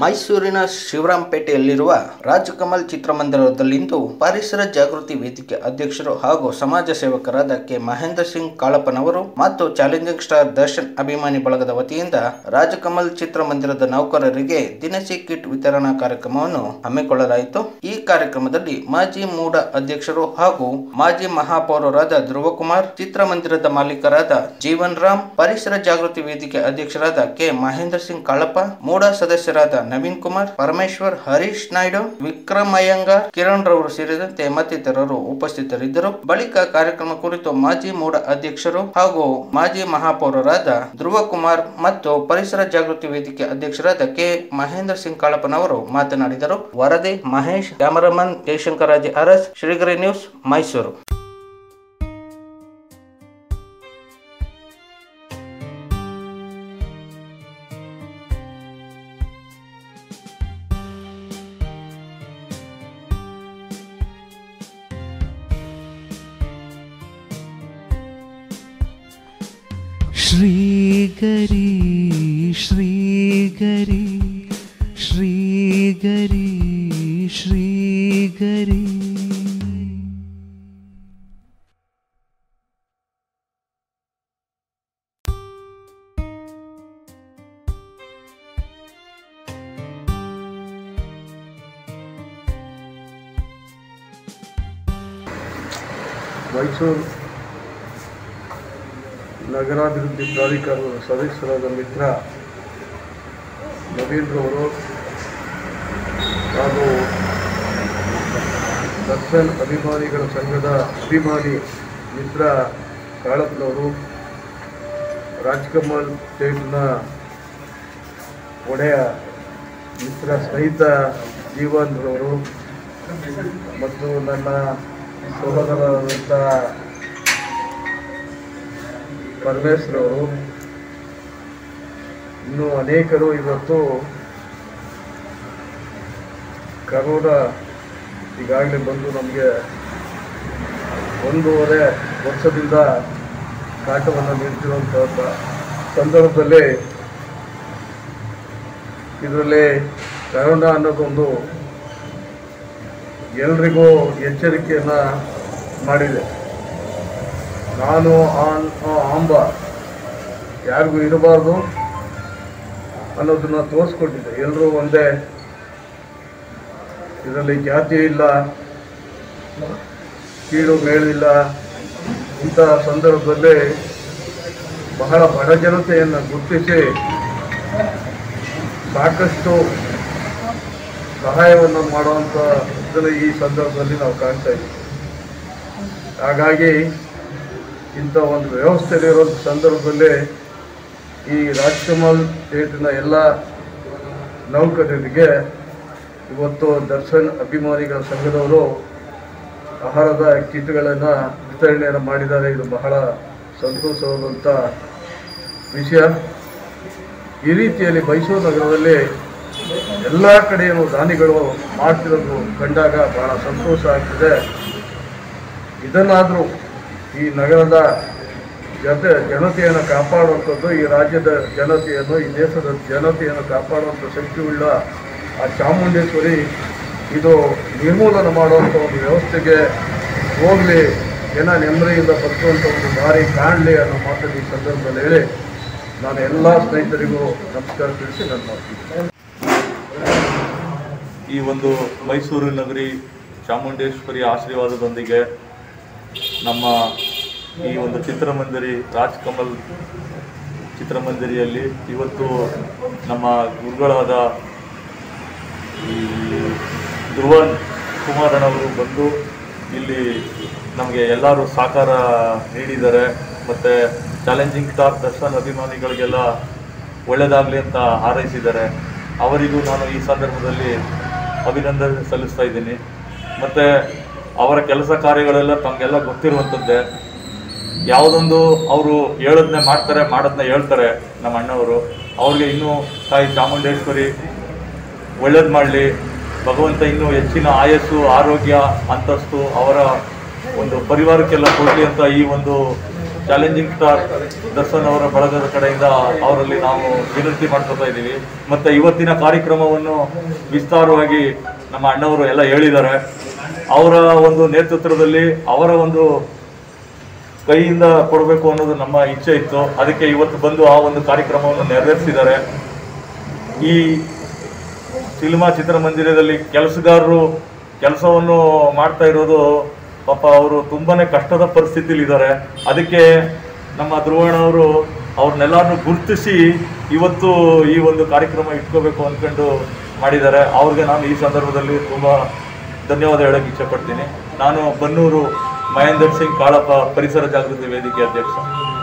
ಮೈಸೂರಿನ ಶಿವರಾಂಪೇಟೆಯಲ್ಲಿರುವ ರಾಜಕಮಲ್ ಚಿತ್ರಮಂದಿರದಲ್ಲಿಂದು ಪರಿಸರ ಜಾಗೃತಿ ವೇದಿಕೆ ಅಧ್ಯಕ್ಷರು ಹಾಗೂ ಸಮಾಜ ಸೇವಕರಾದ ಕೆ ಮಹೇಂದ್ರ ಸಿಂಗ್ ಕಾಳಪ್ಪನವರು ಮತ್ತು ಚಾಲೆಂಜಿಂಗ್ ಸ್ಟಾರ್ ದರ್ಶನ್ ಅಭಿಮಾನಿ ಬಳಗದ ವತಿಯಿಂದ ರಾಜಕಮಲ್ ಚಿತ್ರಮಂದಿರದ ನೌಕರರಿಗೆ ದಿನಸಿ ಕಿಟ್ ವಿತರಣಾ ಕಾರ್ಯಕ್ರಮವನ್ನು ಹಮ್ಮಿಕೊಳ್ಳಲಾಯಿತು ಈ ಕಾರ್ಯಕ್ರಮದಲ್ಲಿ ಮಾಜಿ ಮೂಡ ಅಧ್ಯಕ್ಷರು ಹಾಗೂ ಮಾಜಿ ಮಹಾಪೌರರಾದ ಧ್ರುವಕುಮಾರ್ ಚಿತ್ರಮಂದಿರದ ಮಾಲೀಕರಾದ ಜೀವನ್ ರಾಮ್ ಪರಿಸರ ಜಾಗೃತಿ ವೇದಿಕೆ ಅಧ್ಯಕ್ಷರಾದ ಕೆ ಮಹೇಂದ್ರ ಸಿಂಗ್ ಕಾಳಪ್ಪ ಮೂಡ ಸದಸ್ಯರಾದ ನವೀನ್ ಕುಮಾರ್ ಪರಮೇಶ್ವರ್ ಹರೀಶ್ ನಾಯ್ಡು ವಿಕ್ರಮ್ ಅಯ್ಯಂಗಾರ್ ಕಿರಣ್ ರವರು ಸೇರಿದಂತೆ ಮತ್ತಿತರರು ಉಪಸ್ಥಿತರಿದ್ದರು ಬಳಿಕ ಕಾರ್ಯಕ್ರಮ ಕುರಿತು ಮಾಜಿ ಮೂಡ ಅಧ್ಯಕ್ಷರು ಹಾಗೂ ಮಾಜಿ ಮಹಾಪೌರರಾದ ಧ್ರುವ ಕುಮಾರ್ ಮತ್ತು ಪರಿಸರ ಜಾಗೃತಿ ವೇದಿಕೆ ಅಧ್ಯಕ್ಷರಾದ ಕೆ ಮಹೇಂದ್ರ ಸಿಂಗ್ ಕಾಳಪ್ಪನವರು ಮಾತನಾಡಿದರು ವರದಿ ಮಹೇಶ್ ಕ್ಯಾಮರಾಮನ್ ಜಯಶಂಕರಾಜಿ ಅರಸ್ ಶ್ರೀಗರಿ ನ್ಯೂಸ್ ಮೈಸೂರು श्रीगरी श्रीगरी श्रीगरी श्रीगरी ಮೈಸೂರು ನಗರಾಭಿವೃದ್ಧಿ ಪ್ರಾಧಿಕಾರದ ಸದಸ್ಯರಾದ ಮಿತ್ರ ನವೀನ್ರವರು ಹಾಗೂ ದರ್ಶನ್ ಅಭಿಮಾನಿಗಳ ಸಂಘದ ಅಭಿಮಾನಿ ಮಿತ್ರ ಕಾಳಪ್ಪನವರು ರಾಜ್ಕಮಲ್ ಸ್ಟೇಟ್ನ ಒಡೆಯ ಮಿತ್ರ ಸ್ನೇಹಿತ ಜೀವನ್ರವರು ಮತ್ತು ನನ್ನ ಸಹೋದರರಾದಂಥ ಪರಮೇಶ್ವರವರು ಇನ್ನೂ ಅನೇಕರು ಇವತ್ತು ಕರೋನಾ ಈಗಾಗಲೇ ಬಂದು ನಮಗೆ ಒಂದೂವರೆ ವರ್ಷದಿಂದ ಕಾಟವನ್ನು ನೀಡ್ತಿರುವಂಥ ಸಂದರ್ಭದಲ್ಲಿ ಇದರಲ್ಲಿ ಕರೋನಾ ಅನ್ನೋದೊಂದು ಎಲ್ರಿಗೂ ಎಚ್ಚರಿಕೆಯನ್ನು ಮಾಡಿದೆ ನಾನು ಆನ್ ಆ ಆಂಬ ಯಾರಿಗೂ ಇರಬಾರ್ದು ಅನ್ನೋದನ್ನ ತೋರಿಸ್ಕೊಟ್ಟಿದ್ದೆ ಎಲ್ಲರೂ ಒಂದೇ ಇದರಲ್ಲಿ ಜಾತಿ ಇಲ್ಲ ಕೀಳು ಮೇಳಿಲ್ಲ ಇಂಥ ಸಂದರ್ಭದಲ್ಲಿ ಬಹಳ ಬಡ ಜನತೆಯನ್ನು ಗುರುತಿಸಿ ಸಾಕಷ್ಟು ಸಹಾಯವನ್ನು ಮಾಡುವಂಥ ಇದನ್ನು ಈ ಸಂದರ್ಭದಲ್ಲಿ ನಾವು ಕಾಣ್ತಾ ಇದ್ದೀವಿ ಹಾಗಾಗಿ ಇಂಥ ಒಂದು ವ್ಯವಸ್ಥೆಯಲ್ಲಿರೋ ಸಂದರ್ಭದಲ್ಲಿ ಈ ರಾಜ್ಕಮಲ್ ಸ್ಟೇಟಿನ ಎಲ್ಲ ನೌಕರರಿಗೆ ಇವತ್ತು ದರ್ಶನ್ ಅಭಿಮಾನಿಗಳ ಸಂಘದವರು ಆಹಾರದ ಕಿಟ್ಗಳನ್ನು ವಿತರಣೆಯನ್ನು ಮಾಡಿದ್ದಾರೆ ಇದು ಬಹಳ ಸಂತೋಷವಾದಂಥ ವಿಷಯ ಈ ರೀತಿಯಲ್ಲಿ ಮೈಸೂರು ನಗರದಲ್ಲಿ ಎಲ್ಲ ಕಡೆಯೂ ದಾನಿಗಳು ಮಾಡ್ತಿರೋದು ಕಂಡಾಗ ಬಹಳ ಸಂತೋಷ ಆಗ್ತಿದೆ ಇದನ್ನಾದರೂ ಈ ನಗರದ ಜತೆ ಜನತೆಯನ್ನು ಕಾಪಾಡುವಂಥದ್ದು ಈ ರಾಜ್ಯದ ಜನತೆಯನ್ನು ಈ ದೇಶದ ಜನತೆಯನ್ನು ಕಾಪಾಡುವಂಥ ಶಕ್ತಿಯುಳ್ಳ ಆ ಚಾಮುಂಡೇಶ್ವರಿ ಇದು ನಿರ್ಮೂಲನೆ ಮಾಡುವಂಥ ಒಂದು ವ್ಯವಸ್ಥೆಗೆ ಹೋಗಲಿ ಜನ ನೆಮ್ಮದಿಯಿಂದ ಬದುಕುವಂಥ ಒಂದು ದಾರಿ ಕಾಣಲಿ ಅನ್ನೋ ಮಾತನ್ನು ಈ ಸಂದರ್ಭದಲ್ಲಿ ಹೇಳಿ ನಾನು ಎಲ್ಲ ಸ್ನೇಹಿತರಿಗೂ ನಮಸ್ಕಾರ ತಿಳಿಸಿ ನನ್ನ ಮಾತು ಈ ಒಂದು ಮೈಸೂರು ನಗರಿ ಚಾಮುಂಡೇಶ್ವರಿ ಆಶೀರ್ವಾದದೊಂದಿಗೆ ನಮ್ಮ ಈ ಒಂದು ಚಿತ್ರಮಂದಿರಿ ರಾಜ್ ಕಮಲ್ ಚಿತ್ರಮಂದಿರಿಯಲ್ಲಿ ಇವತ್ತು ನಮ್ಮ ಗುರುಗಳಾದ ಈ ಧ್ರುವನ್ ಕುಮಾರಣ್ಣವರು ಬಂದು ಇಲ್ಲಿ ನಮಗೆ ಎಲ್ಲರೂ ಸಹಕಾರ ನೀಡಿದ್ದಾರೆ ಮತ್ತು ಚಾಲೆಂಜಿಂಗ್ ಸ್ಟಾರ್ ದರ್ಶನ್ ಅಭಿಮಾನಿಗಳಿಗೆಲ್ಲ ಒಳ್ಳೆಯದಾಗಲಿ ಅಂತ ಹಾರೈಸಿದ್ದಾರೆ ಅವರಿಗೂ ನಾನು ಈ ಸಂದರ್ಭದಲ್ಲಿ ಅಭಿನಂದನೆ ಸಲ್ಲಿಸ್ತಾ ಇದ್ದೀನಿ ಮತ್ತು ಅವರ ಕೆಲಸ ಕಾರ್ಯಗಳೆಲ್ಲ ತಮಗೆಲ್ಲ ಗೊತ್ತಿರುವಂಥದ್ದೇ ಯಾವುದೊಂದು ಅವರು ಹೇಳೋದನ್ನೇ ಮಾಡ್ತಾರೆ ಮಾಡೋದನ್ನ ಹೇಳ್ತಾರೆ ನಮ್ಮ ಅಣ್ಣವರು ಅವ್ರಿಗೆ ಇನ್ನೂ ತಾಯಿ ಚಾಮುಂಡೇಶ್ವರಿ ಒಳ್ಳೇದು ಮಾಡಲಿ ಭಗವಂತ ಇನ್ನೂ ಹೆಚ್ಚಿನ ಆಯಸ್ಸು ಆರೋಗ್ಯ ಅಂತಸ್ತು ಅವರ ಒಂದು ಪರಿವಾರಕ್ಕೆಲ್ಲ ಕೊಡಲಿ ಅಂತ ಈ ಒಂದು ಚಾಲೆಂಜಿಂಗ್ ಸ್ಟಾರ್ ದರ್ಶನ್ ಅವರ ಬಳಗದ ಕಡೆಯಿಂದ ಅವರಲ್ಲಿ ನಾವು ವಿನಂತಿ ಮಾಡ್ಕೊತಾ ಇದ್ದೀವಿ ಮತ್ತು ಇವತ್ತಿನ ಕಾರ್ಯಕ್ರಮವನ್ನು ವಿಸ್ತಾರವಾಗಿ ನಮ್ಮ ಅಣ್ಣವರು ಎಲ್ಲ ಹೇಳಿದ್ದಾರೆ ಅವರ ಒಂದು ನೇತೃತ್ವದಲ್ಲಿ ಅವರ ಒಂದು ಕೈಯಿಂದ ಕೊಡಬೇಕು ಅನ್ನೋದು ನಮ್ಮ ಇಚ್ಛೆ ಇತ್ತು ಅದಕ್ಕೆ ಇವತ್ತು ಬಂದು ಆ ಒಂದು ಕಾರ್ಯಕ್ರಮವನ್ನು ನೆರವೇರಿಸಿದ್ದಾರೆ ಈ ಸಿನಿಮಾ ಚಿತ್ರಮಂದಿರದಲ್ಲಿ ಕೆಲಸಗಾರರು ಕೆಲಸವನ್ನು ಮಾಡ್ತಾ ಇರೋದು ಪಾಪ ಅವರು ತುಂಬಾನೇ ಕಷ್ಟದ ಪರಿಸ್ಥಿತಿಲಿ ಇದ್ದಾರೆ ಅದಕ್ಕೆ ನಮ್ಮ ಧ್ರುವಣ್ಣವರು ಅವ್ರನ್ನೆಲ್ಲರನ್ನು ಗುರುತಿಸಿ ಇವತ್ತು ಈ ಒಂದು ಕಾರ್ಯಕ್ರಮ ಇಟ್ಕೋಬೇಕು ಅಂದ್ಕೊಂಡು ಮಾಡಿದ್ದಾರೆ ಅವ್ರಿಗೆ ನಾನು ಈ ಸಂದರ್ಭದಲ್ಲಿ ತುಂಬ ಧನ್ಯವಾದ ಹೇಳಕ್ಕೆ ಇಚ್ಛೆಪಡ್ತೀನಿ ನಾನು ಬನ್ನೂರು ಮಹೇಂದರ್ ಸಿಂಗ್ ಕಾಳಪ್ಪ ಪರಿಸರ ಜಾಗೃತಿ ವೇದಿಕೆ ಅಧ್ಯಕ್ಷ